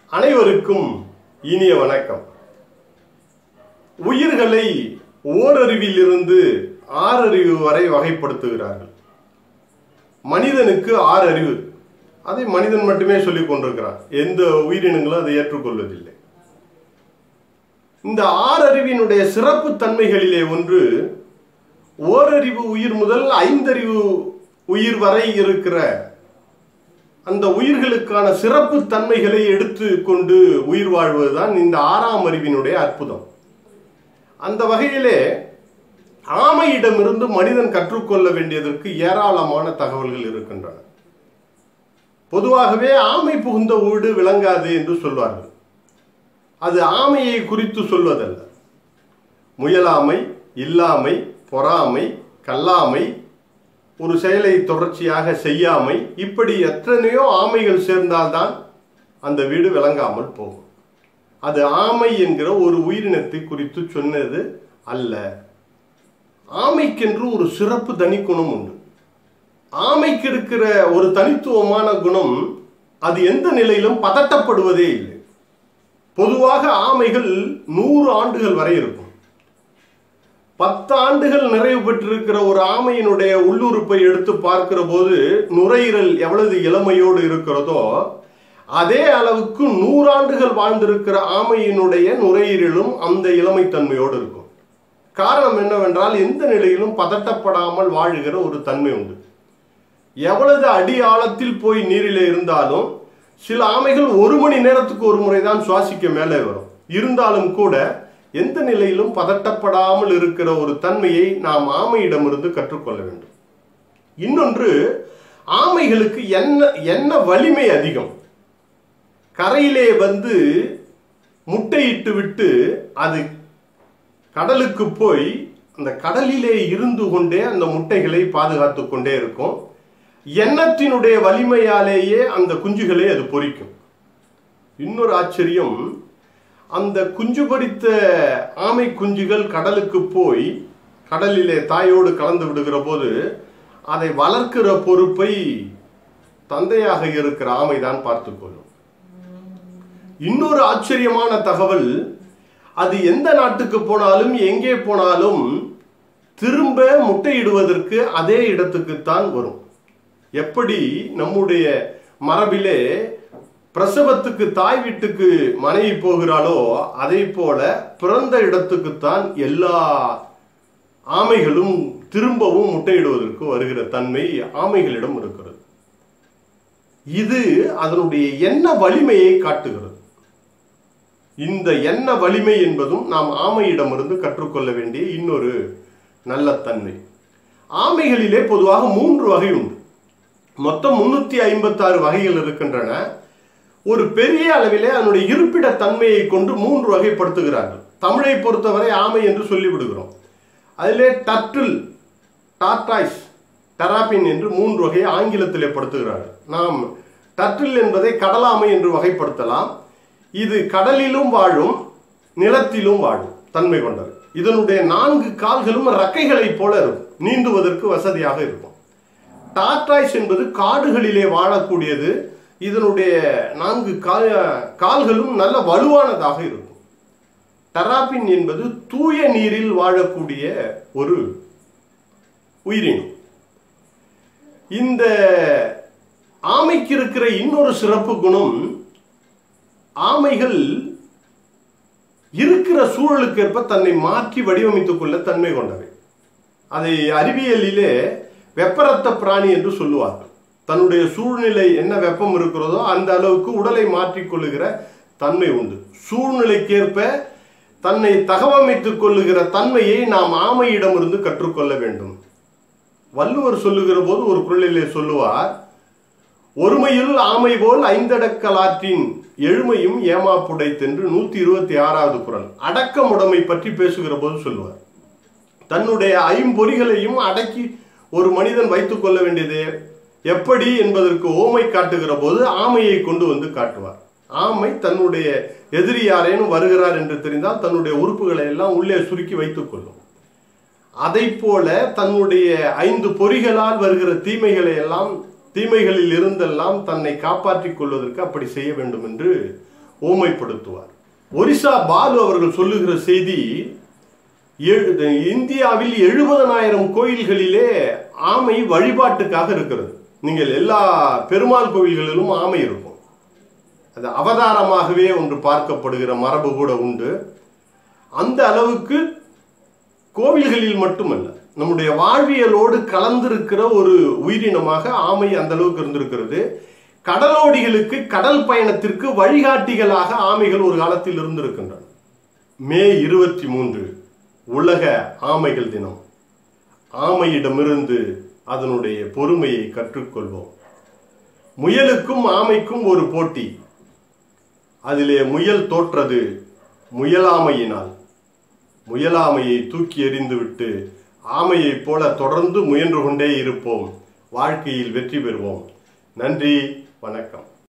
அனைவருக்கும் இனிய வணக்கம் உயிர்களை ஓரறிவிலிருந்து ஆறறிவு வரை வகைப்படுத்துகிறார்கள் மனிதனுக்கு ஆறு அறிவு அதை மனிதன் மட்டுமே சொல்லிக் கொண்டிருக்கிறான் எந்த உயிரினங்களும் அதை ஏற்றுக்கொள்வதில்லை இந்த ஆறறிவினுடைய சிறப்பு தன்மைகளிலே ஒன்று ஓரறிவு உயிர் முதல் ஐந்தறிவு உயிர் வரை இருக்கிற அந்த உயிர்களுக்கான சிறப்பு தன்மைகளை எடுத்து கொண்டு உயிர் வாழ்வதுதான் இந்த ஆறாம் அறிவினுடைய அற்புதம் அந்த வகையிலே ஆமையிடமிருந்து மனிதன் கற்றுக்கொள்ள வேண்டியதற்கு ஏராளமான தகவல்கள் இருக்கின்றன பொதுவாகவே ஆமை புகுந்த வீடு விளங்காது என்று சொல்வார்கள் அது ஆமையை குறித்து சொல்வதல்ல முயலாமை இல்லாமை பொறாமை கல்லாமை ஒரு செயலை தொடர்ச்சியாக செய்யாமை இப்படி எத்தனையோ ஆமைகள் சேர்ந்தால்தான் அந்த வீடு விளங்காமல் போகும் அது ஆமை என்கிற ஒரு உயிரினத்தை குறித்து சொன்னது அல்ல ஆமைக்கென்று ஒரு சிறப்பு தனிக்குணம் உண்டு ஆமைக்கு இருக்கிற ஒரு தனித்துவமான குணம் அது எந்த நிலையிலும் பதட்டப்படுவதே இல்லை பொதுவாக ஆமைகள் நூறு ஆண்டுகள் வரை இருக்கும் பத்து ஆண்டுகள் நிறைவு பெற்றிருக்கிற ஒரு ஆமையினுடைய உள்ளுறுப்பை எடுத்து பார்க்கிற போது நுரையீரல் எவ்வளவு இளமையோடு இருக்கிறதோ அதே அளவுக்கு நூறாண்டுகள் வாழ்ந்திருக்கிற ஆமையினுடைய நுரையீரலும் அந்த இளமைத்தன்மையோடு இருக்கும் காரணம் என்னவென்றால் எந்த நிலையிலும் பதட்டப்படாமல் வாழுகிற ஒரு தன்மை உண்டு எவ்வளவு அடி ஆழத்தில் போய் நீரில் இருந்தாலும் சில ஆமைகள் ஒரு மணி நேரத்துக்கு ஒரு முறை தான் சுவாசிக்க மேலே வரும் இருந்தாலும் கூட எந்த நிலையிலும் பதட்டப்படாமல் இருக்கிற ஒரு தன்மையை நாம் ஆமையிடமிருந்து கற்றுக்கொள்ள வேண்டும் இன்னொன்று ஆமைகளுக்கு என்ன என்ன வலிமை அதிகம் கரையிலே வந்து முட்டையிட்டு விட்டு அது கடலுக்கு போய் அந்த கடலிலே இருந்து கொண்டே அந்த முட்டைகளை பாதுகாத்து கொண்டே இருக்கும் எண்ணத்தினுடைய வலிமையாலேயே அந்த குஞ்சுகளை அது பொறிக்கும் இன்னொரு ஆச்சரியம் அந்த குஞ்சு பொறித்த ஆமை குஞ்சுகள் கடலுக்கு போய் கடலிலே தாயோடு கலந்து விடுகிற போது அதை வளர்க்கிற பொறுப்பை தந்தையாக இருக்கிற ஆமை தான் பார்த்துக்கொள்ளும் இன்னொரு ஆச்சரியமான தகவல் அது எந்த நாட்டுக்கு போனாலும் எங்கே போனாலும் திரும்ப முட்டையிடுவதற்கு அதே இடத்துக்குத்தான் வரும் எப்படி நம்முடைய மரபிலே பிரசவத்துக்கு தாய் வீட்டுக்கு மனைவி போகிறாளோ அதே போல பிறந்த இடத்துக்குத்தான் எல்லா ஆமைகளும் திரும்பவும் முட்டையிடுவதற்கு வருகிற தன்மை ஆமைகளிடம் இருக்கிறது இது அதனுடைய எண்ண வலிமையை காட்டுகிறது இந்த எண்ண வலிமை என்பதும் நாம் ஆமையிடமிருந்து கற்றுக்கொள்ள வேண்டிய இன்னொரு நல்ல தன்மை ஆமைகளிலே பொதுவாக மூன்று வகை உண்டு மொத்தம் முன்னூத்தி ஐம்பத்தாறு வகைகள் இருக்கின்றன ஒரு பெரிய அளவிலே அதனுடைய இருப்பிட தன்மையை கொண்டு மூன்று வகைப்படுத்துகிறார்கள் தமிழை பொறுத்தவரை ஆமை என்று சொல்லிவிடுகிறோம் அதிலே டர்டில் டார்டாய்ஸ் டெராபின் என்று மூன்று வகையை ஆங்கிலத்திலே படுத்துகிறார்கள் நாம் டர்டில் என்பதை கடலாமை என்று வகைப்படுத்தலாம் இது கடலிலும் வாழும் நிலத்திலும் வாழும் தன்மை கொண்டது இதனுடைய நான்கு கால்களும் ரக்கைகளைப் போல இருக்கும் நீந்துவதற்கு வசதியாக இருக்கும் டார்டாய்ஸ் என்பது காடுகளிலே வாழக்கூடியது இதனுடைய நான்கு கால் கால்களும் நல்ல வலுவானதாக இருக்கும் டராபின் என்பது தூய நீரில் வாழக்கூடிய ஒரு உயிரினம் இந்த ஆமைக்கு இருக்கிற இன்னொரு சிறப்பு குணம் ஆமைகள் இருக்கிற சூழலுக்கு ஏற்ப தன்னை மாற்றி வடிவமைத்துக் கொள்ள தன்மை கொண்டவை அதை அறிவியலிலே வெப்பரத்த பிராணி என்று சொல்லுவார்கள் தன்னுடைய சூழ்நிலை என்ன வெப்பம் இருக்கிறதோ அந்த அளவுக்கு உடலை மாற்றிக்கொள்ளுகிற தன்மை உண்டு சூழ்நிலைக்கேற்ப தன்னை தகவமைத்துக் கொள்ளுகிற தன்மையை நாம் ஆமையிடமிருந்து கற்றுக்கொள்ள வேண்டும் வள்ளுவர் சொல்லுகிற போது ஒரு குரலிலே சொல்லுவார் ஒருமையில் ஆமை போல் ஐந்தடக்கலாற்றின் எழுமையும் ஏமாப்புடைத்தென்று நூத்தி இருபத்தி ஆறாவது குரல் அடக்கமுடைமை பற்றி பேசுகிற போது சொல்லுவார் தன்னுடைய ஐம்பொறிகளையும் அடக்கி ஒரு மனிதன் வைத்துக் கொள்ள வேண்டியது எப்படி என்பதற்கு ஓமை காட்டுகிற போது ஆமையை கொண்டு வந்து காட்டுவார் ஆமை தன்னுடைய எதிரி யாரேனும் வருகிறார் என்று தெரிந்தால் தன்னுடைய உறுப்புகளை எல்லாம் உள்ளே சுருக்கி வைத்துக் கொள்ளும் அதை போல தன்னுடைய ஐந்து பொறிகளால் வருகிற தீமைகளை எல்லாம் தீமைகளில் இருந்தெல்லாம் தன்னை காப்பாற்றிக் கொள்வதற்கு அப்படி செய்ய வேண்டும் என்று ஓமைப்படுத்துவார் ஒரிசா பாலு அவர்கள் சொல்லுகிற செய்தி எழு- இந்தியாவில் எழுபதனாயிரம் கோயில்களிலே ஆமை வழிபாட்டுக்காக இருக்கிறது நீங்கள் எல்லா பெருமாள் கோயில்களிலும் ஆமை இருக்கும் அது அவதாரமாகவே ஒன்று பார்க்கப்படுகிற மரபு கூட உண்டு அந்த அளவுக்கு கோவில்களில் மட்டுமல்ல நம்முடைய வாழ்வியலோடு கலந்திருக்கிற ஒரு உயிரினமாக ஆமை அந்த அளவுக்கு இருந்திருக்கிறது கடலோடிகளுக்கு கடல் பயணத்திற்கு வழிகாட்டிகளாக ஆமைகள் ஒரு காலத்தில் இருந்திருக்கின்றன மே இருபத்தி மூன்று உலக ஆமைகள் தினம் ஆமையிடமிருந்து அதனுடைய பொறுமையை கற்றுக்கொள்வோம் முயலுக்கும் ஆமைக்கும் ஒரு போட்டி அதிலே முயல் தோற்றது முயலாமையினால் முயலாமையை தூக்கி எறிந்துவிட்டு ஆமையைப் போல தொடர்ந்து முயன்று கொண்டே இருப்போம் வாழ்க்கையில் வெற்றி பெறுவோம் நன்றி வணக்கம்